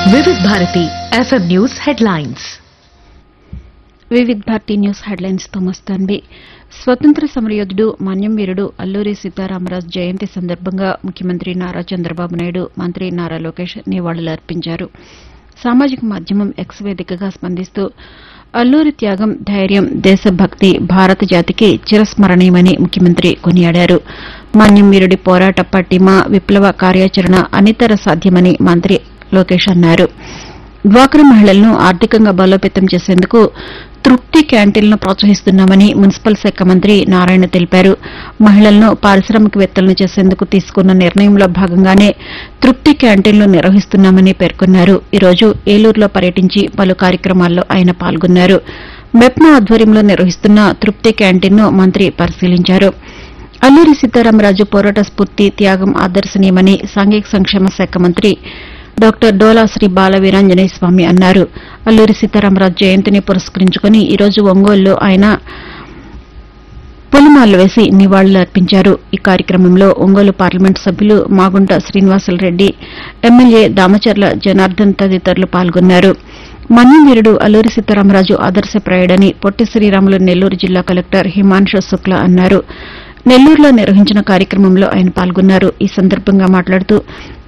వివిధ Bharati FM news headlines Vividh Bharati news headlines తో మస్తాన్వి స్వతంత్ర సమరయోధుడు మన్యం వీరుడు అల్లూరి సీతారామరాజు జయంతి సందర్భంగా ముఖ్యమంత్రి నారా చంద్రబాబు నాయుడు మంత్రి నారా లోకేష్ నివాళులర్పించారు సామాజిక మాధ్యమం ఎక్స్ వేదికగా స్పందిస్తూ అల్లూరి త్యాగం ధైర్యం దేశభక్తి భారత జాతికి చిరస్మరణీయమని ముఖ్యమంత్రి కొనియాడారు మన్యం వీరుడి పోరాట పట్టిమ విప్లవ కార్యాచరణ అనితర సాధ్యమని మంత్రి లోకేష్ అన్నారు డ్వాక్రా మహిళలను ఆర్థికంగా బలోపేతం చేసేందుకు తృప్తి క్యాంటీన్లను ప్రోత్సహిస్తున్నామని మున్సిపల్ శాఖ మంత్రి నారాయణ తెలిపారు మహిళలను పారిశ్రామికవేత్తలను చేసేందుకు తీసుకున్న నిర్ణయంలో భాగంగానే తృప్తి క్యాంటీన్లు నిర్వహిస్తున్నామని పేర్కొన్నారు ఈరోజు ఏలూరులో పర్యటించి పలు కార్యక్రమాల్లో ఆయన పాల్గొన్నారు మెప్మా ఆధ్వర్యంలో నిర్వహిస్తున్న తృప్తి క్యాంటీన్ను మంత్రి పరిశీలించారు అల్లూరి సీతారామరాజు పోరాట స్ఫూర్తి త్యాగం ఆదర్శనీయమని సాంఘిక సంక్షేమ శాఖ మంత్రి డాక్టర్ డోలా శ్రీ బాల వీరాంజనేయ స్వామి అన్నారు అల్లూరి సీతారామరాజు జయంతిని పురస్కరించుకుని ఈరోజు ఒంగోలులో ఆయన పూలమాలలు వేసి నివాళులర్పించారు ఈ కార్యక్రమంలో ఒంగోలు పార్లమెంటు సభ్యులు మాగుంట శ్రీనివాసులరెడ్డి ఎమ్మెల్యే దామచర్ల జనార్దన్ తదితరులు పాల్గొన్నారు మన్యం వీరుడు అల్లూరి సీతారామరాజు ఆదర్శప్రాయుడని పొట్టి శ్రీరాములు నెల్లూరు జిల్లా కలెక్టర్ హిమాంశు శుక్లా అన్నారు నెల్లూరులో నిర్వహించిన కార్యక్రమంలో ఆయన పాల్గొన్నారు ఈ సందర్భంగా మాట్లాడుతూ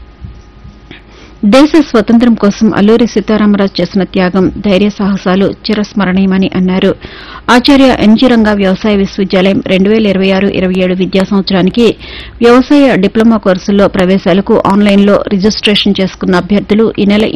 దేశ స్వతంత్రం కోసం అల్లూరి సీతారామరాజు చేసిన త్యాగం ధైర్య సాహసాలు చిరస్మరణీయమని అన్నారు ఆచార్య ఎన్జీ రంగా వ్యవసాయ విశ్వవిద్యాలయం రెండు వేల ఇరవై ఆరు ఇరవై ఏడు విద్యా సంవత్సరానికి వ్యవసాయ డిప్లొమా కోర్సుల్లో ప్రవేశాలకు ఆన్లైన్లో రిజిస్టేషన్ చేసుకున్న అభ్యర్థులు ఈ నెల